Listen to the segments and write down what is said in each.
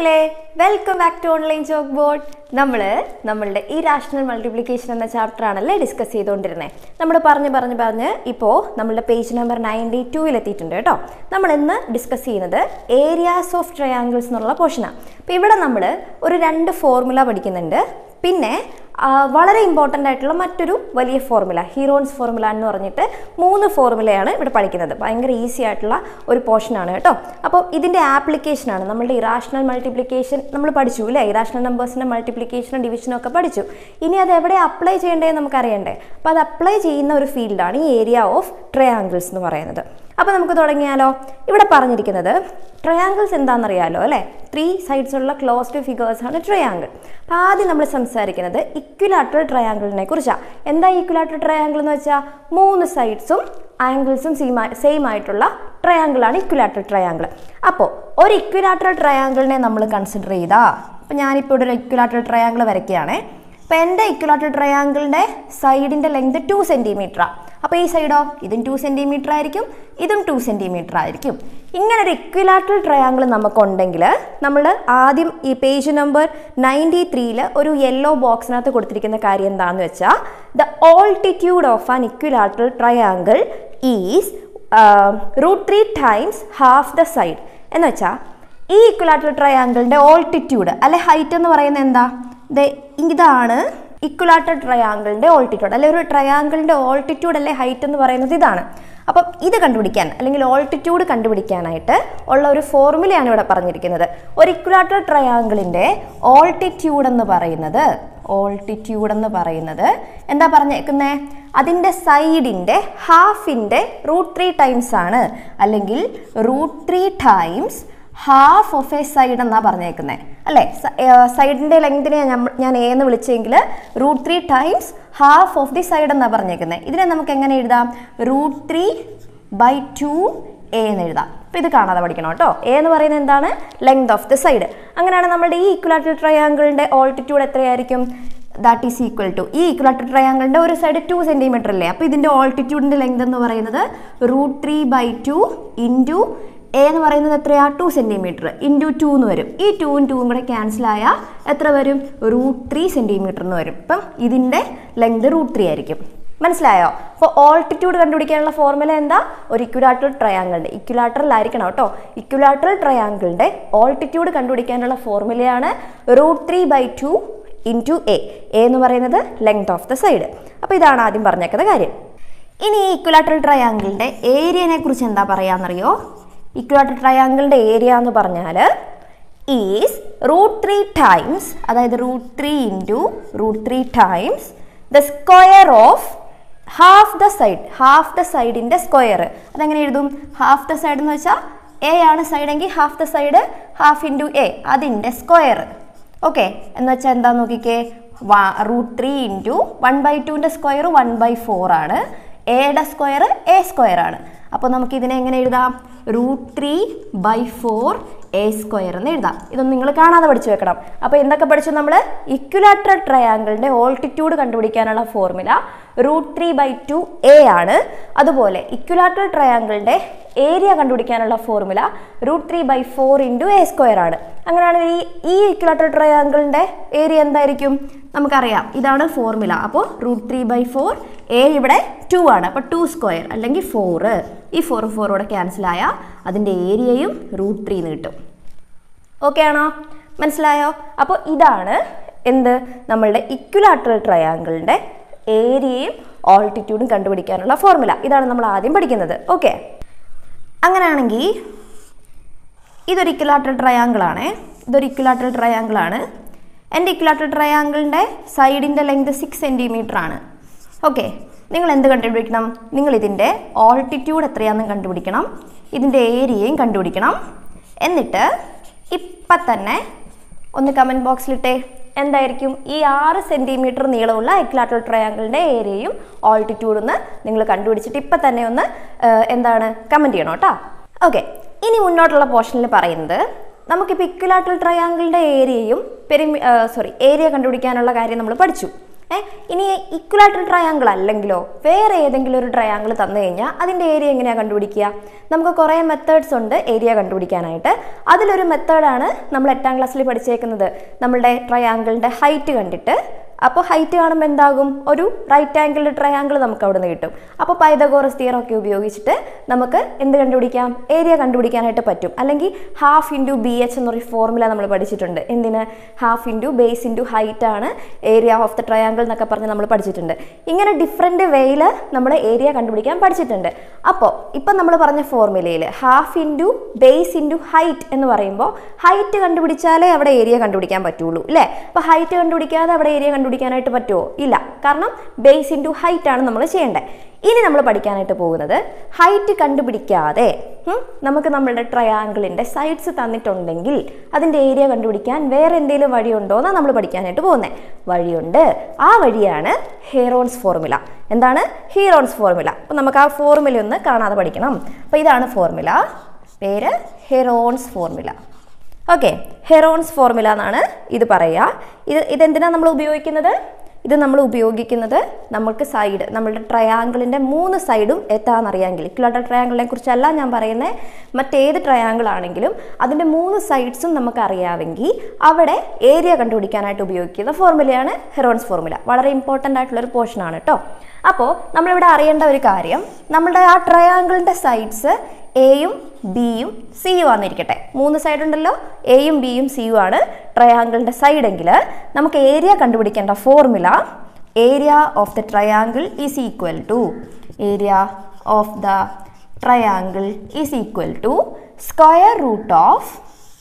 മക്കളെ welcome back to online chalk board നമ്മൾ നമ്മളുടെ ഈ രാഷണൽ മൾട്ടിപ്ലിക്കേഷൻ എന്ന ചാപ്റ്റർ ആണല്ലേ ഡിസ്കസ് ചെയ്തുകൊണ്ടിരുന്നത് നമ്മൾ പറഞ്ഞ് പറഞ്ഞ് പറഞ്ഞ് ഇപ്പോൾ നമ്മളുടെ പേജ് നമ്പർ നയൻറ്റി ടൂവിൽ എത്തിയിട്ടുണ്ട് കേട്ടോ നമ്മൾ ഇന്ന് ഡിസ്കസ് ചെയ്യുന്നത് ഏരിയാസ് ഓഫ് ട്രയാങ്കിൾസ് എന്നുള്ള പോർഷനാണ് അപ്പോൾ ഇവിടെ നമ്മൾ ഒരു രണ്ട് ഫോർമുല പഠിക്കുന്നുണ്ട് പിന്നെ ആ, വളരെ ഇമ്പോർട്ടൻ്റ് ആയിട്ടുള്ള മറ്റൊരു വലിയ ഫോർമുല ഹീറോൺസ് ഫോർമുല എന്ന് പറഞ്ഞിട്ട് മൂന്ന് ഫോർമുലയാണ് ഇവിടെ പഠിക്കുന്നത് ഭയങ്കര ഈസി ആയിട്ടുള്ള ഒരു പോർഷനാണ് കേട്ടോ അപ്പോൾ ഇതിൻ്റെ ആപ്ലിക്കേഷനാണ് നമ്മളുടെ ഇറാഷണൽ മൾട്ടിപ്ലിക്കേഷൻ നമ്മൾ പഠിച്ചു അല്ലേ ഇറാഷണൽ നമ്പേഴ്സിൻ്റെ മൾട്ടിപ്ലിക്കേഷനും ഡിവിഷനും ഒക്കെ പഠിച്ചു ഇനി അത് എവിടെ അപ്ലൈ ചെയ്യേണ്ടതെന്ന് നമുക്ക് അറിയണ്ടേ അപ്പോൾ അത് അപ്ലൈ ചെയ്യുന്ന ഒരു ഫീൽഡാണ് ഈ ഏരിയ ഓഫ് ട്രയാങ്കിൾസ് എന്ന് പറയുന്നത് അപ്പോൾ നമുക്ക് തുടങ്ങിയാലോ ഇവിടെ പറഞ്ഞിരിക്കുന്നത് ട്രയാങ്കിൾസ് എന്താണെന്നറിയാലോ അല്ലേ ത്രീ സൈഡ്സ് ഉള്ള ക്ലോസ്ഡ് ഫിഗേഴ്സ് ആണ് ട്രയാങ്കിൾ അപ്പോൾ ആദ്യം നമ്മൾ സംസാരിക്കുന്നത് ഇക്വിലാറ്ററൽ ട്രയാങ്കിളിനെ കുറിച്ചാണ് എന്താ ഇക്വിലാറ്ററൽ ട്രയാങ്കിൾ എന്ന് വെച്ചാൽ മൂന്ന് സൈഡ്സും ആംഗിൾസും സെയിം സെയിം ആയിട്ടുള്ള ട്രയാങ്കിളാണ് ഇക്വിലാറ്ററൽ ട്രയാങ്കിൾ അപ്പോൾ ഒരു ഇക്വിലാറ്ററൽ ട്രയാങ്കിളിനെ നമ്മൾ കൺസിഡർ ചെയ്താൽ അപ്പോൾ ഞാനിപ്പോൾ ഇവിടെ ഒരു ഇക്വിലാറ്ററൽ ട്രയാങ്കിൾ വരയ്ക്കുകയാണേ അപ്പോൾ എൻ്റെ ഇക്വിലാറ്ററൽ ട്രയാങ്കിളിൻ്റെ സൈഡിൻ്റെ ലെങ്ത് ടു സെൻറ്റിമീറ്ററാണ് അപ്പോൾ ഈ സൈഡോ ഇതും ടു സെൻറ്റിമീറ്റർ ആയിരിക്കും ഇതും ടു സെൻറ്റിമീറ്റർ ആയിരിക്കും ഇങ്ങനെ ഒരു ഇക്വിലാറ്ററൽ ട്രയാങ്കിൾ നമുക്കുണ്ടെങ്കിൽ നമ്മൾ ആദ്യം ഈ പേജ് നമ്പർ നയൻറ്റി ത്രീയിൽ ഒരു യെല്ലോ ബോക്സിനകത്ത് കൊടുത്തിരിക്കുന്ന കാര്യം എന്താണെന്ന് വെച്ചാൽ the altitude of an equilateral triangle is root three times half the side എന്ന് വെച്ചാൽ ഈ ഇക്വലാറ്ററൽ ട്രയാങ്കിളിൻ്റെ ഓൾട്ടിറ്റ്യൂഡ് അല്ലെ ഹൈറ്റ് എന്ന് പറയുന്നത് എന്താ ദേ ഇതാണ് ഇക്വലാറ്റർ ട്രയാങ്കിളിൻ്റെ ഓൾട്ടിറ്റ്യൂഡ് അല്ലെ ഒരു ട്രയാങ്കിളിൻ്റെ ഓൾട്ടിറ്റ്യൂഡ് അല്ലെ ഹൈറ്റ് എന്ന് പറയുന്നത് ഇതാണ് അപ്പം ഇത് കണ്ടുപിടിക്കാൻ അല്ലെങ്കിൽ ഓൾട്ടിറ്റ്യൂഡ് കണ്ടുപിടിക്കാനായിട്ട് ഉള്ള ഒരു ഫോർമുലയാണ് ഇവിടെ പറഞ്ഞിരിക്കുന്നത് ഒരു ഇക്വലാറ്റർ ട്രയാങ്കിളിൻ്റെ ഓൾട്ടിറ്റ്യൂഡ് എന്ന് പറയുന്നത് ഓൾട്ടിറ്റ്യൂഡ് എന്ന് പറയുന്നത് എന്താ പറഞ്ഞേക്കുന്നത് അതിൻ്റെ സൈഡിൻ്റെ ഹാഫിൻ്റെ റൂട്ട് ത്രീ ടൈംസ് ആണ് അല്ലെങ്കിൽ root three times half of a side എന്നാണ് പറഞ്ഞേക്കുന്നത് അല്ലേ സൈഡിൻ്റെ ലെങ്തിനെ ഞാൻ- ഞാൻ എ എന്ന് വിളിച്ചെങ്കിൽ root three times half of the side എന്നാണ് പറഞ്ഞേക്കുന്നത് ഇതിനെ നമുക്ക് എങ്ങനെ എഴുതാം root three by two A എന്ന് എഴുതാം അപ്പോൾ ഇത് കാണാതെ പഠിക്കണം കേട്ടോ എ എന്ന് പറയുന്നത് എന്താണ് ലെങ്ത് ഓഫ് ദി സൈഡ് അങ്ങനെയാണ് നമ്മുടെ ഈ ഇക്വലാറ്റർ ട്രയാങ്കിളിൻ്റെ ഓൾട്ടിറ്റ്യൂഡ് എത്രയായിരിക്കും ദാറ്റ് ഈസ് ഈക്വൽ ടു ഈ ഇക്വലാറ്റർ ട്രയാങ്കിളിൻ്റെ ഒരു സൈഡ് ടു സെൻറ്റിമീറ്റർ അല്ലേ അപ്പോൾ ഇതിൻ്റെ ഓൾട്ടിറ്റ്യൂഡിൻ്റെ ലെങ്ത് എന്ന് പറയുന്നത് root three by two into A എന്ന് പറയുന്നത് എത്രയാ ടു സെൻറ്റിമീറ്റർ ഇൻറ്റു ടു എന്ന് വരും ഈ ടൂവും ടൂവും കൂടെ ക്യാൻസൽ ആയാൽ എത്ര വരും റൂട്ട് ത്രീ സെൻറ്റിമീറ്റർ എന്ന് വരും അപ്പം ഇതിൻ്റെ ലെങ്ത് റൂട്ട് ത്രീ ആയിരിക്കും മനസ്സിലായോ അപ്പോൾ ഓൾട്ടിറ്റ്യൂഡ് കണ്ടുപിടിക്കാനുള്ള ഫോർമുല എന്താ ഒരു ഇക്വിലാറ്ററൽ ട്രയാങ്കിളിൻ്റെ ഇക്വിലാറ്ററൽ കേട്ടോ ഇക്വിലാറ്ററൽ ട്രയാങ്കിളിൻ്റെ ഓൾട്ടിറ്റ്യൂഡ് കണ്ടുപിടിക്കാനുള്ള ഫോർമുലയാണ് root three by two into A A എന്ന് പറയുന്നത് ലെങ്ത് ഓഫ് ദ സൈഡ് അപ്പോൾ ഇതാണ് ആദ്യം പറഞ്ഞേക്കുന്ന കാര്യം ഇനി ഈ ഇക്വലാറ്ററൽ ട്രയാങ്കിളിൻ്റെ ഏരിയനെ കുറിച്ച് എന്താ പറയാന്നറിയോ ഇക്വലാറ്ററൽ ട്രയാങ്കിളിൻ്റെ ഏരിയ എന്ന് പറഞ്ഞാൽ ഈസ് റൂട്ട് ത്രീ ടൈംസ് അതായത് root three into root three times the square of half the side half the സൈഡിൻ്റെ സ്ക്വയർ അതെങ്ങനെ എഴുതും ഹാഫ് ദ സൈഡ് എന്ന് വെച്ചാൽ എ ആണ് സൈഡ് എങ്കിൽ half the side half into A അതിൻ്റെ സ്ക്വയർ ഓക്കെ എന്ന് വെച്ചാൽ എന്താ നോക്കിക്കേ root three into one by ടുവിൻ്റെ സ്ക്വയർ വൺ ബൈ ഫോർ ആണ് എയുടെ സ്ക്വയർ എ സ്ക്വയർ ആണ് അപ്പോൾ നമുക്ക് ഇതിനെ എങ്ങനെ എഴുതാം root three by four A square എന്ന് എഴുതാം ഇതൊന്നും നിങ്ങൾ കാണാതെ പഠിച്ചു വെക്കണം അപ്പോൾ എന്തൊക്കെ പഠിച്ചു നമ്മൾ ഇക്വലാറ്ററൽ ട്രയാങ്കിളിൻ്റെ ഓൾട്ടിറ്റ്യൂഡ് കണ്ടുപിടിക്കാനുള്ള formula root three by two A ആണ് അതുപോലെ ഇക്വലാറ്ററൽ ട്രയാങ്കിളിൻ്റെ ഏരിയ കണ്ടുപിടിക്കാനുള്ള formula root three by four into A square ആണ് അങ്ങനെയാണെങ്കിൽ ഈ ഈ ഇക്വലാറ്ററൽ ട്രയാങ്കിളിൻ്റെ ഏരിയ എന്തായിരിക്കും നമുക്കറിയാം ഇതാണ് ഫോർമുല അപ്പോൾ root three by four A ഇവിടെ ടു ആണ് അപ്പോൾ ടു സ്ക്വയർ അല്ലെങ്കിൽ ഫോറ് ഈ ഫോർ ഫോറോടെ ക്യാൻസൽ ആയാൽ അതിൻ്റെ ഏരിയയും റൂട്ട് ത്രീ എന്ന് കിട്ടും ഓക്കെ ആണോ മനസ്സിലായോ അപ്പോൾ ഇതാണ് എന്ത് നമ്മളുടെ ഇക്വലാറ്ററൽ ട്രയാങ്കിളിൻ്റെ ഏരിയയും ഓൾട്ടിറ്റ്യൂഡും കണ്ടുപിടിക്കാനുള്ള ഫോർമുല ഇതാണ് നമ്മൾ ആദ്യം പഠിക്കുന്നത് ഓക്കെ അങ്ങനെയാണെങ്കിൽ ഇതൊരു ഇക്വലാറ്ററൽ ട്രയാങ്കിൾ ആണ് ഇതൊരു ഇക്വലാറ്ററൽ ട്രയാങ്കിൾ ആണ് എൻ്റെ ഇക്വലാറ്ററൽ ട്രയാങ്കിളിൻ്റെ സൈഡിൻ്റെ ലെങ്ത് സിക്സ് സെൻറ്റിമീറ്റർ ആണ് ഓക്കെ നിങ്ങൾ എന്ത് കണ്ടുപിടിക്കണം നിങ്ങൾ ഇതിൻ്റെ ഓൾട്ടിറ്റ്യൂഡ് എത്രയാണെന്ന് കണ്ടുപിടിക്കണം ഇതിൻ്റെ ഏരിയയും കണ്ടുപിടിക്കണം എന്നിട്ട് ഇപ്പം തന്നെ ഒന്ന് കമൻറ്റ് ബോക്സിലിട്ടേ എന്തായിരിക്കും ഈ ആറ് സെൻറ്റിമീറ്റർ നീളമുള്ള ഇക്ലാറ്ററൽ ട്രയാങ്കിളിൻ്റെ ഏരിയയും ഓൾട്ടിറ്റ്യൂഡും നിങ്ങൾ കണ്ടുപിടിച്ചിട്ട് ഇപ്പം തന്നെ ഒന്ന് ഏഹ്, എന്താണ് കമൻറ്റ് ചെയ്യണം കേട്ടോ ഓക്കെ ഇനി മുന്നോട്ടുള്ള പോർഷനിൽ പറയുന്നത് നമുക്കിപ്പോൾ ഇക്വലാറ്ററൽ ട്രയാങ്കിളിൻ്റെ ഏരിയയും പെരിമി സോറി ഏരിയ കണ്ടുപിടിക്കാനുള്ള കാര്യം നമ്മൾ പഠിച്ചു ഏ ഇനി ഇക്വലാറ്ററൽ ട്രയാങ്കിൾ അല്ലെങ്കിലോ വേറെ ഏതെങ്കിലും ഒരു ട്രയാങ്കിൾ തന്നു കഴിഞ്ഞാൽ അതിൻ്റെ ഏരിയ എങ്ങനെയാണ് കണ്ടുപിടിക്കുക നമുക്ക് കുറേ മെത്തേഡ്സ് ഉണ്ട് ഏരിയ കണ്ടുപിടിക്കാനായിട്ട് അതിലൊരു മെത്തേഡാണ് നമ്മൾ എട്ടാം ക്ലാസ്സിൽ പഠിച്ചേക്കുന്നത് നമ്മളുടെ ട്രയാങ്കിളിൻ്റെ ഹൈറ്റ് കണ്ടിട്ട് അപ്പോൾ ഹൈറ്റ് കാണുമ്പോൾ എന്താകും ഒരു റൈറ്റ് ആംഗിൾ ട്രയാങ്കിൾ നമുക്ക് അവിടെ നിന്ന് കിട്ടും അപ്പോൾ പൈതഗോറസ് തിയറം ഒക്കെ ഉപയോഗിച്ചിട്ട് നമുക്ക് എന്ത് കണ്ടുപിടിക്കാം ഏരിയ കണ്ടുപിടിക്കാനായിട്ട് പറ്റും അല്ലെങ്കിൽ ഹാഫ് ഇൻറ്റു ബി എച്ച് എന്നൊരു ഫോർമുല നമ്മൾ പഠിച്ചിട്ടുണ്ട് എന്തിന് half into base into height ആണ് ഏരിയ ഓഫ് ദ ട്രയാങ്കിൾ എന്നൊക്കെ പറഞ്ഞ് നമ്മൾ പഠിച്ചിട്ടുണ്ട് ഇങ്ങനെ ഡിഫറെൻറ്റ് വേയിൽ നമ്മൾ ഏരിയ കണ്ടുപിടിക്കാൻ പഠിച്ചിട്ടുണ്ട് അപ്പോൾ ഇപ്പം നമ്മൾ പറഞ്ഞ ഫോർമുലയിൽ half into base into height എന്ന് പറയുമ്പോൾ ഹൈറ്റ് കണ്ടുപിടിച്ചാലേ അവിടെ ഏരിയ കണ്ടുപിടിക്കാൻ പറ്റുള്ളൂ അല്ലേ അപ്പോൾ ഹൈറ്റ് കണ്ടുപിടിക്കാതെ അവിടെ ഏരിയ കണ്ടുപിടിക്കാനായിട്ട് പറ്റുമോ ഇല്ല കാരണം ബേസ് ഇൻറ്റു ഹൈറ്റ് ആണ് നമ്മൾ ചെയ്യേണ്ടത് ഇനി നമ്മൾ പഠിക്കാനായിട്ട് പോകുന്നത് ഹൈറ്റ് കണ്ടുപിടിക്കാതെ ഉം, നമുക്ക് നമ്മളുടെ ട്രയാങ്കിളിൻ്റെ സൈഡ്സ് തന്നിട്ടുണ്ടെങ്കിൽ അതിൻ്റെ ഏരിയ കണ്ടുപിടിക്കാൻ വേറെ എന്തെങ്കിലും വഴിയുണ്ടോ എന്നാണ് നമ്മൾ പഠിക്കാനായിട്ട് പോകുന്നത് വഴിയുണ്ട് ആ വഴിയാണ് ഹെറോൺസ് ഫോർമുല എന്താണ് ഹീറോൺസ് ഫോർമുല അപ്പോൾ നമുക്ക് ആ ഫോർമുല ഒന്ന് കാണാതെ പഠിക്കണം അപ്പോൾ ഇതാണ് ഫോർമുല പേര് Heron's formula okay Heron's formula എന്നാണ് ഇത് പറയുക ഇത് ഇതെന്തിനാണ് നമ്മൾ ഉപയോഗിക്കുന്നത് ഇത് നമ്മൾ ഉപയോഗിക്കുന്നത് നമ്മൾക്ക് സൈഡ് നമ്മളുടെ ട്രയാങ്കിളിൻ്റെ മൂന്ന് സൈഡും എത്താന്നറിയാമെങ്കിൽ ഇക്വലാറ്റർ ട്രയാങ്കിളിനെ കുറിച്ചല്ല ഞാൻ പറയുന്നത് മറ്റേത് ട്രയാങ്കിൾ ആണെങ്കിലും അതിൻ്റെ മൂന്ന് സൈഡ്സും നമുക്ക് അറിയാമെങ്കിൽ അവിടെ ഏരിയ കണ്ടുപിടിക്കാനായിട്ട് ഉപയോഗിക്കുന്ന ഫോർമുലയാണ് ഹെറോൺസ് ഫോർമുല വളരെ ഇമ്പോർട്ടൻ്റ് ആയിട്ടുള്ളൊരു പോർഷനാണ് കേട്ടോ അപ്പോൾ നമ്മളിവിടെ അറിയേണ്ട ഒരു കാര്യം നമ്മുടെ ആ ട്രയാങ്കിളിൻ്റെ സൈഡ്സ് എയും ബിയും സിയും ആണെന്നിരിക്കട്ടെ മൂന്ന് സൈഡ് ഉണ്ടല്ലോ എയും ബിയും സിയും ആണ് ട്രയാങ്കിളിൻ്റെ സൈഡെങ്കിൽ നമുക്ക് ഏരിയ കണ്ടുപിടിക്കേണ്ട formula area of the triangle is equal to area of the triangle is equal to square root of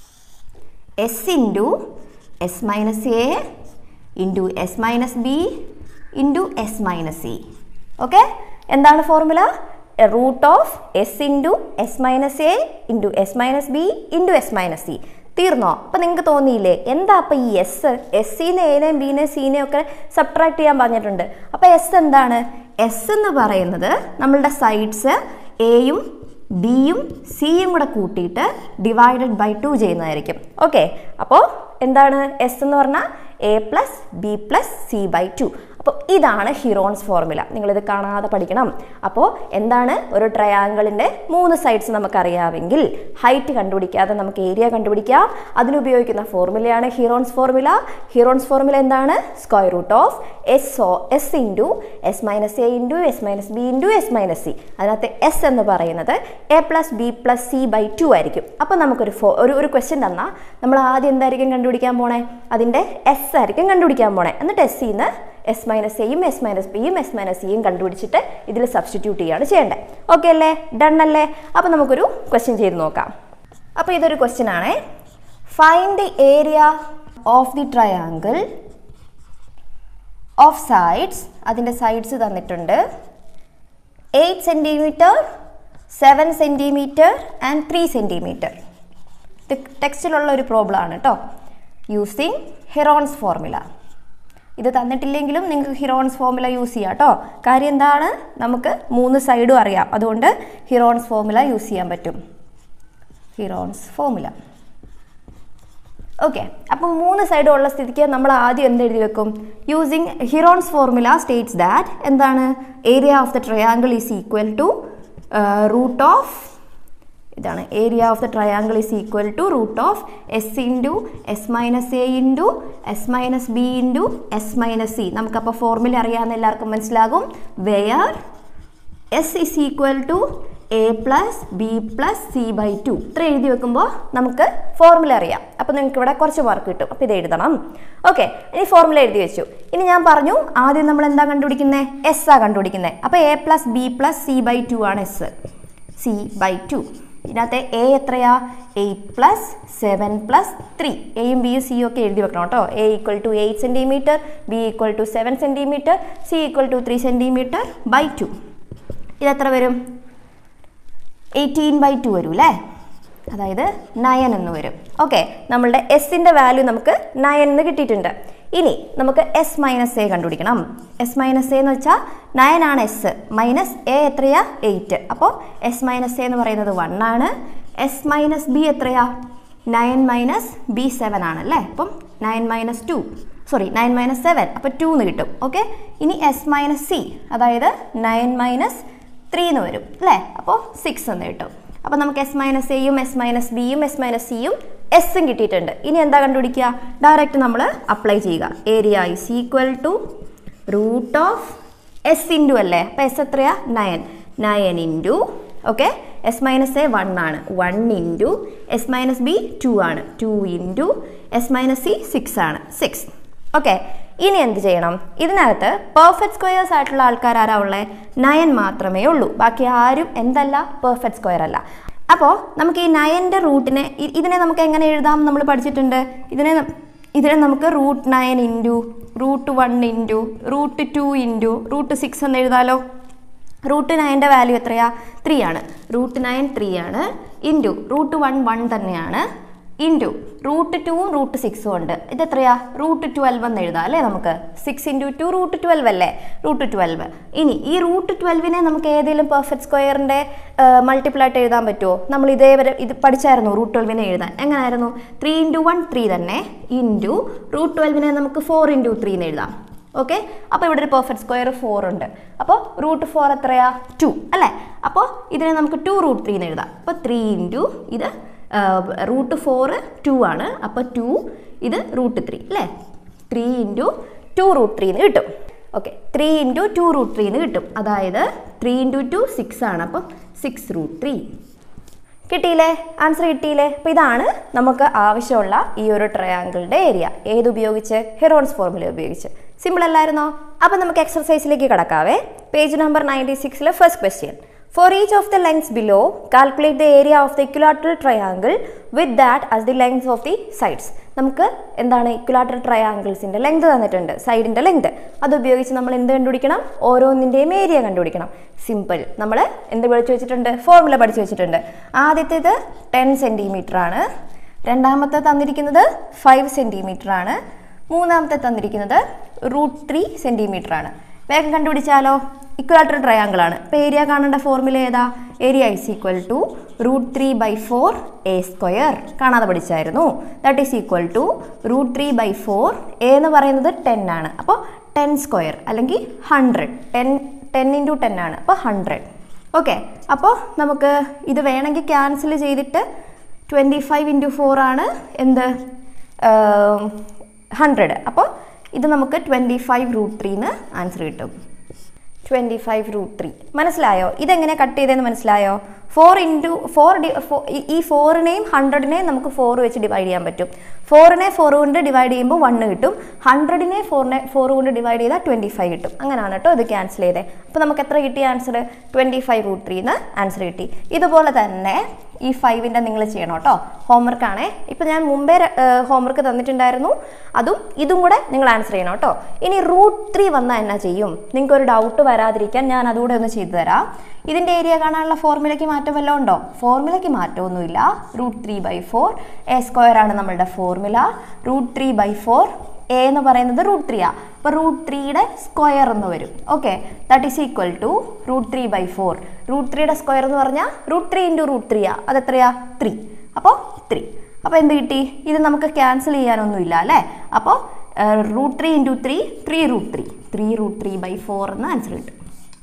S into S minus A into S minus B into S minus C okay എന്താണ് formula root of S into S minus A into S minus B into S minus C തീർന്നോ അപ്പം നിങ്ങൾക്ക് തോന്നിയില്ലേ എന്താ അപ്പം ഈ S എസ്സിനെ എനെയും ബിനെയും സീനെയും ഒക്കെ subtract ചെയ്യാൻ പറഞ്ഞിട്ടുണ്ട് അപ്പോൾ എസ് എന്താണ് എസ് എന്ന് പറയുന്നത് നമ്മളുടെ സൈഡ്സ് എയും ബിയും സിയും കൂടെ കൂട്ടിയിട്ട് ഡിവൈഡഡ് ബൈ ടു ചെയ്യുന്നതായിരിക്കും ഓക്കെ അപ്പോൾ എന്താണ് എസ് എന്ന് പറഞ്ഞാൽ A plus B plus C by two അപ്പോൾ ഇതാണ് ഹിറോൺസ് ഫോർമുല നിങ്ങളിത് കാണാതെ പഠിക്കണം അപ്പോൾ എന്താണ് ഒരു ട്രയാങ്കിളിൻ്റെ മൂന്ന് സൈഡ്സ് നമുക്കറിയാമെങ്കിൽ ഹൈറ്റ് കണ്ടുപിടിക്കാതെ നമുക്ക് ഏരിയ കണ്ടുപിടിക്കാം അതിനുപയോഗിക്കുന്ന ഫോർമുലയാണ് ഹിറോൺസ് ഫോർമുല ഹിറോൺസ് ഫോർമുല എന്താണ് square root of S oh S into S minus A into S minus B into S minus C അതിനകത്ത് എസ് എന്ന് പറയുന്നത് A plus B plus C by two ആയിരിക്കും അപ്പോൾ നമുക്കൊരു ഫോ ഒരു ഒരു ക്വസ്റ്റ്യൻ തന്നാൽ നമ്മൾ ആദ്യം എന്തായിരിക്കും കണ്ടുപിടിക്കാൻ പോണേ അതിൻ്റെ എസ് ആയിരിക്കും കണ്ടുപിടിക്കാൻ പോണേ എന്നിട്ട് എസ് സിന്ന് എസ് മൈനസ് എയും എസ് മൈനസ് ബിയും എസ് മൈനസ് സിയും കണ്ടുപിടിച്ചിട്ട് ഇതിൽ സബ്സ്റ്റിറ്റ്യൂട്ട് ചെയ്യുകയാണ് ചെയ്യേണ്ടത് ഓക്കെ അല്ലേ ഡൺ അല്ലേ അപ്പോൾ നമുക്കൊരു ക്വസ്റ്റ്യൻ ചെയ്ത് നോക്കാം അപ്പോൾ ഇതൊരു ക്വസ്റ്റ്യൻ ആണേ find the area of the triangle of sides അതിൻ്റെ സൈഡ്സ് തന്നിട്ടുണ്ട് eight centimetre seven centimetre and three centimetre ഇത് ടെക്സ്റ്റിലുള്ള ഒരു പ്രോബ്ലം ആണ് കേട്ടോ യൂസിങ് ഹെറോൺസ് ഫോർമുല ഇത് തന്നിട്ടില്ലെങ്കിലും നിങ്ങൾക്ക് ഹിറോൺസ് ഫോർമുല യൂസ് ചെയ്യാം കേട്ടോ കാര്യം എന്താണ് നമുക്ക് മൂന്ന് സൈഡും അറിയാം അതുകൊണ്ട് ഹിറോൺസ് ഫോർമുല യൂസ് ചെയ്യാൻ പറ്റും ഹിറോൺസ് ഫോർമുല ഓക്കെ അപ്പം മൂന്ന് സൈഡും ഉള്ള സ്ഥിതിക്ക് നമ്മൾ ആദ്യം എന്ത് എഴുതി വെക്കും using Heron's formula states that എന്താണ് area of the triangle is equal to root of ഇതാണ് area of the triangle is equal to root of S into S minus A into S minus B into S minus C നമുക്കപ്പോൾ formula അറിയാമെന്ന് എല്ലാവർക്കും മനസ്സിലാകും where S is equal to A plus B plus C by two ഇത്ര എഴുതി വെക്കുമ്പോൾ നമുക്ക് formula അറിയാം അപ്പോൾ നിങ്ങൾക്ക് ഇവിടെ കുറച്ച് മാർക്ക് കിട്ടും അപ്പോൾ ഇത് എഴുതണം ഓക്കെ ഇനി ഫോർമുല എഴുതി വെച്ചു ഇനി ഞാൻ പറഞ്ഞു ആദ്യം നമ്മൾ എന്താ കണ്ടുപിടിക്കുന്നത് എസ് ആ കണ്ടുപിടിക്കുന്നത് അപ്പോൾ A plus B plus C by two ആണ് എസ് സി ബൈ ടു ഇതിനകത്ത് എ എത്രയാ eight plus seven plus three എയും ബിയും സിയും ഒക്കെ എഴുതി വെക്കണം കേട്ടോ A equal to eight centimetre B equal to seven centimetre C equal to three centimetre by two ഇതെത്ര വരും എയ്റ്റീൻ ബൈ ടു വരും അല്ലേ അതായത് നയൻ എന്ന് വരും ഓക്കെ നമ്മളുടെ എസിൻ്റെ വാല്യൂ നമുക്ക് നയൻ എന്ന് കിട്ടിയിട്ടുണ്ട് ഇനി നമുക്ക് എസ് മൈനസ് എ കണ്ടുപിടിക്കണം എസ് മൈനസ് എ എന്ന് വെച്ചാൽ നയൻ ആണ് എസ് മൈനസ് എ എത്രയാ എയ്റ്റ് അപ്പോൾ എസ് മൈനസ് എ എന്ന് പറയുന്നത് വൺ ആണ് എസ് മൈനസ് ബി എത്രയാ നയൻ മൈനസ് ബി സെവൻ ആണ് അല്ലേ അപ്പം nine minus two sorry nine minus seven അപ്പോൾ ടു എന്ന് കിട്ടും ഓക്കെ ഇനി എസ് മൈനസ് സി അതായത് നയൻ മൈനസ് ത്രീ എന്ന് വരും അല്ലേ അപ്പോൾ സിക്സ് എന്ന് കിട്ടും അപ്പോൾ നമുക്ക് എസ് മൈനസ് എയും എസ് മൈനസ് ബിയും എസ് മൈനസ് സിയും എസും കിട്ടിയിട്ടുണ്ട് ഇനി എന്താ കണ്ടുപിടിക്കുക ഡയറക്റ്റ് നമ്മൾ അപ്ലൈ ചെയ്യുക area is equal to root of S into അല്ലേ അപ്പോൾ എസ് എത്രയാ nine nine into okay S minus A one ആണ് one into S minus B two ആണ് two into S minus C six ആണ് six okay ഇനി എന്ത് ചെയ്യണം ഇതിനകത്ത് പെർഫെക്റ്റ് സ്ക്വയേഴ്സ് ആയിട്ടുള്ള ആൾക്കാർ ആരാ ഉള്ളത് നയൻ മാത്രമേ ഉള്ളൂ ബാക്കി ആരും എന്തല്ല പെർഫെക്റ്റ് സ്ക്വയർ അല്ല അപ്പോൾ നമുക്ക് ഈ നയൻ്റെ റൂട്ടിനെ ഇ- ഇതിനെ നമുക്ക് എങ്ങനെ എഴുതാം നമ്മൾ പഠിച്ചിട്ടുണ്ട് ഇതിനെ ന- ഇതിനെ നമുക്ക് root nine into root one into root two into root six എന്ന് എഴുതാലോ റൂട്ട് നയൻ്റെ വാല്യൂ എത്രയാ ത്രീ ആണ് റൂട്ട് നയൻ ത്രീ ആണ് ഇൻറ്റു റൂട്ട് വൺ വൺ തന്നെയാണ് ഇൻറ്റു റൂട്ട് ടുവും റൂട്ട് സിക്സും ഉണ്ട് ഇത് എത്രയാ റൂട്ട് ട്വൽവ് എന്ന് എഴുതാം അല്ലേ നമുക്ക് six into two root twelve അല്ലേ റൂട്ട് ട്വൽവ് ഇനി ഈ റൂട്ട് ട്വൽവിനെ നമുക്ക് ഏതെങ്കിലും പെർഫെക്റ്റ് സ്ക്വയറിൻ്റെ മൾട്ടിപ്പിൾ ആയിട്ട് എഴുതാൻ പറ്റുമോ നമ്മൾ ഇതേവരെ ഇത് പഠിച്ചായിരുന്നു റൂട്ട് ട്വൽവിനെ എഴുതാൻ എങ്ങനെയായിരുന്നു ത്രീ ഇൻറ്റു വൺ ത്രീ തന്നെ ഇൻറ്റു റൂട്ട് ട്വൽവിനെ നമുക്ക് ഫോർ ഇൻറ്റു ത്രീ എന്ന് എഴുതാം ഓക്കെ അപ്പോൾ ഇവിടെ ഒരു പെർഫെക്റ്റ് സ്ക്വയർ ഫോർ ഉണ്ട് അപ്പോൾ റൂട്ട് ഫോർ എത്രയാ ടു അല്ലേ അപ്പോൾ ഇതിനെ നമുക്ക് ടു റൂട്ട് ത്രീ എന്ന് എഴുതാം അപ്പോൾ ത്രീ ഇൻറ്റു ഇത് റൂട്ട് ഫോർ ടു ആണ് അപ്പോൾ ടു ഇത് റൂട്ട് ത്രീ അല്ലേ three into two root three എന്ന് കിട്ടും okay three into two root three എന്ന് കിട്ടും അതായത് ത്രീ ഇൻറ്റു ടു സിക്സ് ആണ് അപ്പം സിക്സ് റൂട്ട് ത്രീ കിട്ടിയില്ലേ ആൻസർ കിട്ടിയില്ലേ അപ്പോൾ ഇതാണ് നമുക്ക് ആവശ്യമുള്ള ഈ ഒരു ട്രയാങ്കിളിൻ്റെ ഏരിയ ഏതുപയോഗിച്ച് ഹെറോൺസ് ഫോർമുല ഉപയോഗിച്ച് സിമ്പിൾ അല്ലായിരുന്നോ അപ്പോൾ നമുക്ക് എക്സർസൈസിലേക്ക് കടക്കാവേ പേജ് നമ്പർ നയൻറ്റി സിക്സിലെ first question for each of the lengths below calculate the area of the equilateral triangle with that as the lengths of the sides നമുക്ക് എന്താണ് ഇക്വലാറ്ററൽ ട്രയാങ്കിൾസിൻ്റെ ലെങ്ത് തന്നിട്ടുണ്ട് സൈഡിൻ്റെ ലെങ്ത് അത് ഉപയോഗിച്ച് നമ്മൾ എന്ത് കണ്ടുപിടിക്കണം ഓരോന്നിൻ്റെയും ഏരിയ കണ്ടുപിടിക്കണം സിമ്പിൾ നമ്മൾ എന്ത് പഠിച്ചു വെച്ചിട്ടുണ്ട് ഫോർമുല പഠിച്ചു വെച്ചിട്ടുണ്ട് ആദ്യത്തേത് ടെൻ സെൻറ്റിമീറ്റർ ആണ് രണ്ടാമത്തെ തന്നിരിക്കുന്നത് ഫൈവ് സെൻറ്റിമീറ്റർ ആണ് മൂന്നാമത്തെ തന്നിരിക്കുന്നത് റൂട്ട് ത്രീ സെൻറ്റിമീറ്റർ ആണ് വേഗം കണ്ടുപിടിച്ചാലോ ഇക്വലാറ്റർ ട്രയാങ്കിൾ ആണ് ഇപ്പോൾ ഏരിയ കാണേണ്ട ഫോർമുല ഏതാ area is equal to root three by four A square കാണാതെ പഠിച്ചായിരുന്നു that is equal to root three by four A എന്ന് പറയുന്നത് ടെൻ ആണ് അപ്പോൾ ടെൻ സ്ക്വയർ അല്ലെങ്കിൽ hundred ten ten into ten ആണ് അപ്പോൾ ഹൺഡ്രഡ് ഓക്കെ അപ്പോൾ നമുക്ക് ഇത് വേണമെങ്കിൽ ക്യാൻസൽ ചെയ്തിട്ട് ട്വൻറ്റി ഫൈവ് ഇൻറ്റു ഫോർ ആണ് എന്ത് ഹൺഡ്രഡ് അപ്പോൾ ഇത് നമുക്ക് ട്വൻറ്റി ഫൈവ് റൂട്ട് ത്രീന്ന് ആൻസർ കിട്ടും ട്വൻറ്റി ഫൈവ് റൂട്ട് ത്രീ മനസ്സിലായോ ഇതെങ്ങനെ കട്ട് ചെയ്തതെന്ന് മനസ്സിലായോ ഫോർ ഇൻറ്റു ഫോർ ഡി ഫോ- ഈ- ഈ ഫോറിനെയും ഹൺഡ്രഡിനെയും നമുക്ക് ഫോർ വെച്ച് ഡിവൈഡ് ചെയ്യാൻ പറ്റും ഫോറിനെ ഫോർ കൊണ്ട് ഡിവൈഡ് ചെയ്യുമ്പോൾ വണ്ണ് കിട്ടും ഹൺഡ്രഡിനെ ഫോറിനെ ഫോർ കൊണ്ട് ഡിവൈഡ് ചെയ്താൽ ട്വൻറ്റി ഫൈവ് കിട്ടും അങ്ങനെയാണ് കേട്ടോ ഇത് ക്യാൻസൽ ചെയ്തത് അപ്പോൾ നമുക്ക് എത്ര കിട്ടിയ ആൻസർ ട്വൻറ്റി ഫൈവ് റൂട്ട് ത്രീന്ന് ആൻസർ കിട്ടി ഇതുപോലെ തന്നെ ഈ ഫൈവിൻ്റെ നിങ്ങൾ ചെയ്യണം കേട്ടോ ഹോംവർക്ക് ആണേ ഇപ്പം ഞാൻ മുമ്പേ ഹോംവർക്ക് തന്നിട്ടുണ്ടായിരുന്നു അതും ഇതും കൂടെ നിങ്ങൾ ആൻസർ ചെയ്യണം കേട്ടോ ഇനി റൂട്ട് ത്രീ വന്നാൽ എന്നാ ചെയ്യും നിങ്ങൾക്ക് ഒരു ഡൗട്ട് വരാതിരിക്കാൻ ഞാൻ അതുകൂടെ ഒന്ന് ചെയ്തു തരാം ഇതിൻ്റെ ഏരിയ കാണാനുള്ള ഫോർമുലയ്ക്ക് മാറ്റം വല്ലതും ഉണ്ടോ ഫോർമുലയ്ക്ക് മാറ്റമൊന്നുമില്ല root three by four A square ആണ് നമ്മളുടെ formula root three by four A എന്ന് പറയുന്നത് റൂട്ട് ത്രീ ആ അപ്പോൾ റൂട്ട് ത്രീയുടെ സ്ക്വയർ എന്ന് വരും okay that is equal to root three by four root ത്രീയുടെ സ്ക്വയർ എന്ന് പറഞ്ഞാൽ root three into root three ആ അത് എത്രയാ ത്രീ അപ്പോൾ ത്രീ അപ്പോൾ എന്ത് കിട്ടി ഇത് നമുക്ക് ക്യാൻസൽ ചെയ്യാനൊന്നുമില്ല അല്ലേ അപ്പോൾ root three into three three root three three root three by four എന്ന് ആൻസർ കിട്ടും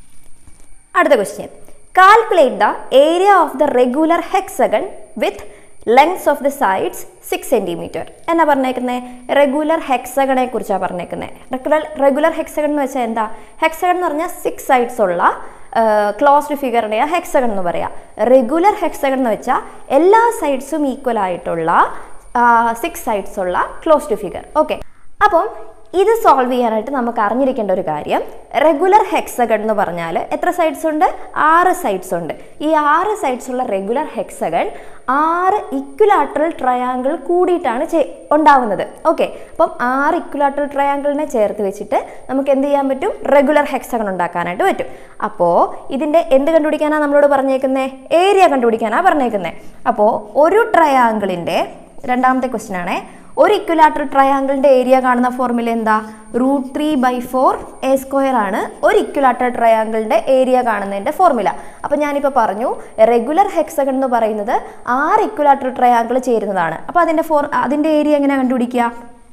അടുത്ത question calculate the area of the regular hexagon with lengths of the sides six centimetre എന്നാ പറഞ്ഞേക്കുന്നത് റെഗുലർ ഹെക്സഗണെ കുറിച്ചാണ് പറഞ്ഞേക്കുന്നത് റെഗുലർ റെഗുലർ ഹെക്സഗൺ എന്ന് വെച്ചാൽ എന്താ ഹെക്സഗൺ എന്ന് പറഞ്ഞാൽ സിക്സ് സൈഡ്സ് ഉള്ള ക്ലോസ്ഡ് ഫിഗറിനെ ഹെക്സഗൺ എന്ന് പറയാം റെഗുലർ ഹെക്സഗൺ എന്ന് വെച്ചാൽ എല്ലാ സൈഡ്സും ഈക്വൽ ആയിട്ടുള്ള സിക്സ് സൈഡ്സ് ഉള്ള ക്ലോസ്ഡ് ഫിഗർ ഓക്കെ അപ്പം ഇത് സോൾവ് ചെയ്യാനായിട്ട് നമുക്ക് അറിഞ്ഞിരിക്കേണ്ട ഒരു കാര്യം റെഗുലർ ഹെക്സഗൺ എന്ന് പറഞ്ഞാൽ എത്ര സൈഡ്സ് ഉണ്ട് ആറ് സൈഡ്സ് ഉണ്ട് ഈ ആറ് സൈഡ്സ് ഉള്ള റെഗുലർ ഹെക്സഗൺ ആറ് ഇക്വലാട്രൽ ട്രയാങ്കിൾ കൂടിയിട്ടാണ് ചെ- ഉണ്ടാവുന്നത് ഓക്കെ അപ്പം ആറ് ഇക്വലാട്രൽ ട്രയാങ്കിളിനെ ചേർത്ത് വെച്ചിട്ട് നമുക്ക് എന്ത് ചെയ്യാൻ പറ്റും റെഗുലർ ഹെക്സഗൺ ഉണ്ടാക്കാനായിട്ട് പറ്റും അപ്പോൾ ഇതിൻ്റെ എന്ത് കണ്ടുപിടിക്കാനാണ് നമ്മളോട് പറഞ്ഞേക്കുന്നത് ഏരിയ കണ്ടുപിടിക്കാനാണ് പറഞ്ഞേക്കുന്നത് അപ്പോൾ ഒരു ട്രയാങ്കിളിൻ്റെ രണ്ടാമത്തെ ക്വസ്റ്റ്യൻ ആണേ ഒരു ഇക്വലാറ്റർ ട്രയാങ്കിളിന്റെ ഏരിയ കാണുന്ന ഫോർമുല എന്താ root three by four A square ആണ് ഒരു ഇക്വലാറ്റർ ട്രയാങ്കിളിന്റെ ഏരിയ കാണുന്നതിന്റെ ഫോർമുല അപ്പം ഞാനിപ്പോൾ പറഞ്ഞു റെഗുലർ ഹെക്സഗൺ എന്ന് പറയുന്നത് ആറ് ഇക്വലാറ്റർ ട്രയാങ്കിൾ ചേരുന്നതാണ് അപ്പോൾ അതിന്റെ ഫോർ അതിന്റെ ഏരിയ എങ്ങനെ കണ്ടുപിടിക്കുക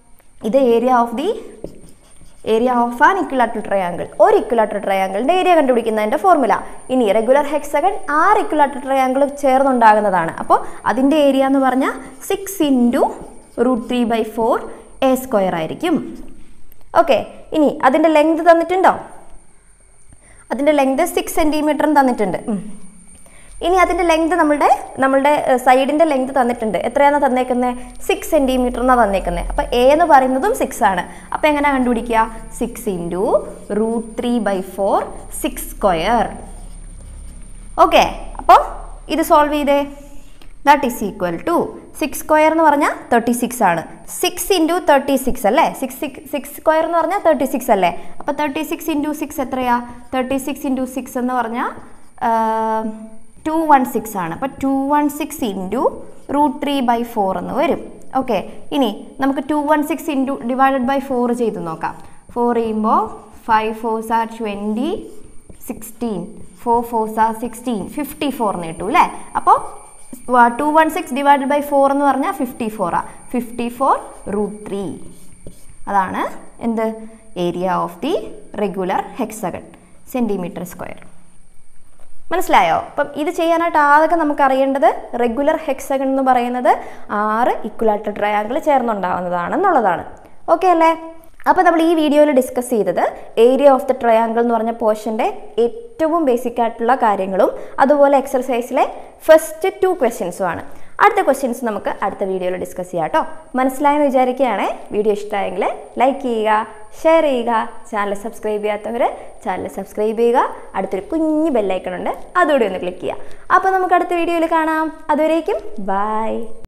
ഇത് area of the area of an equilateral triangle ഒരു ഇക്വിലാറ്റർ ട്രയാങ്കിളിൻ്റെ ഏരിയ കണ്ടുപിടിക്കുന്നതിൻ്റെ ഫോർമുല ഇനി റെഗുലർ ഹെക്സഗൺ ആറ് ഇക്വിലാറ്റർ ട്രയാങ്കിൾ ചേർന്നുണ്ടാകുന്നതാണ് അപ്പോൾ അതിൻ്റെ ഏരിയ എന്ന് പറഞ്ഞാൽ six into root three by four A square ആയിരിക്കും ഓക്കെ ഇനി അതിൻ്റെ ലെങ്ത് തന്നിട്ടുണ്ടോ അതിൻ്റെ ലെങ്ത് സിക്സ് സെൻറ്റിമീറ്ററും തന്നിട്ടുണ്ട് ഉം. ഇനി അതിൻ്റെ ലെങ്ത് നമ്മളുടെ നമ്മളുടെ സൈഡിൻ്റെ ലെങ്ത് തന്നിട്ടുണ്ട് എത്രയാണ് തന്നേക്കുന്നത് സിക്സ് സെൻറ്റിമീറ്റർ എന്നാണ് തന്നേക്കുന്നത് അപ്പോൾ എ എന്ന് പറയുന്നതും സിക്സ് ആണ് അപ്പോൾ എങ്ങനെ കണ്ടുപിടിക്കുക six into root three by four six square okay അപ്പോൾ ഇത് സോൾവ് ചെയ്തേ that is equal to six square എന്ന് പറഞ്ഞാൽ തേർട്ടി സിക്സ് ആണ് സിക്സ് ഇൻറ്റു തേർട്ടി സിക്സ് അല്ലേ സിക്സ് സിക്സ് സിക്സ് സ്ക്വയർ എന്ന് പറഞ്ഞാൽ തേർട്ടി സിക്സ് അല്ലേ അപ്പോൾ തേർട്ടി സിക്സ് ഇൻറ്റു സിക്സ് എത്രയാ തേർട്ടി സിക്സ് ഇൻറ്റു സിക്സ് എന്ന് പറഞ്ഞാൽ ടു വൺ സിക്സ് ആണ് അപ്പോൾ two one six into root three by four എന്ന് വരും ഓക്കെ ഇനി നമുക്ക് two one six into divided by four ചെയ്ത് നോക്കാം ഫോർ ചെയ്യുമ്പോൾ five fours are twenty sixteen four fours are sixteen fifty ഫോറിന് കിട്ടും അല്ലേ അപ്പോൾ two one six divided by four എന്ന് പറഞ്ഞാൽ ഫിഫ്റ്റി ഫോറാ ഫിഫ്റ്റി ഫോർ റൂട്ട് ത്രീ അതാണ് എന്ത് area of the regular hexagon centimetre square മനസ്സിലായോ അപ്പം ഇത് ചെയ്യാനായിട്ട് ആകെ നമുക്ക് അറിയേണ്ടത് റെഗുലർ ഹെക്സഗൺ എന്ന് പറയുന്നത് ആറ് ഇക്വലാറ്റർ ട്രയാങ്കിൾ ചേർന്നുണ്ടാവുന്നതാണെന്നുള്ളതാണ് ഓക്കെ അല്ലേ അപ്പോൾ നമ്മൾ ഈ വീഡിയോയിൽ ഡിസ്കസ് ചെയ്തത് ഏരിയ ഓഫ് ദ ട്രയാങ്കിൾ എന്ന് പറഞ്ഞ പോർഷൻ്റെ ഏറ്റവും ബേസിക് ആയിട്ടുള്ള കാര്യങ്ങളും അതുപോലെ എക്സർസൈസിലെ ഫസ്റ്റ് ടു ക്വസ്റ്റ്യൻസും ആണ് അടുത്ത ക്വസ്റ്റ്യൻസ് നമുക്ക് അടുത്ത വീഡിയോയിൽ ഡിസ്കസ് ചെയ്യാം കേട്ടോ മനസ്സിലായെന്ന് വിചാരിക്കുകയാണെ വീഡിയോ ഇഷ്ടമായെങ്കിൽ ലൈക്ക് ചെയ്യുക ഷെയർ ചെയ്യുക ചാനൽ സബ്സ്ക്രൈബ് ചെയ്യാത്തവർ ചാനൽ സബ്സ്ക്രൈബ് ചെയ്യുക അടുത്തൊരു കുഞ്ഞ് ബെല്ലൈക്കൺ ഉണ്ട് അതുകൂടി ഒന്ന് ക്ലിക്ക് ചെയ്യുക അപ്പോൾ നമുക്ക് അടുത്ത വീഡിയോയിൽ കാണാം അതുവരേക്കും ബൈ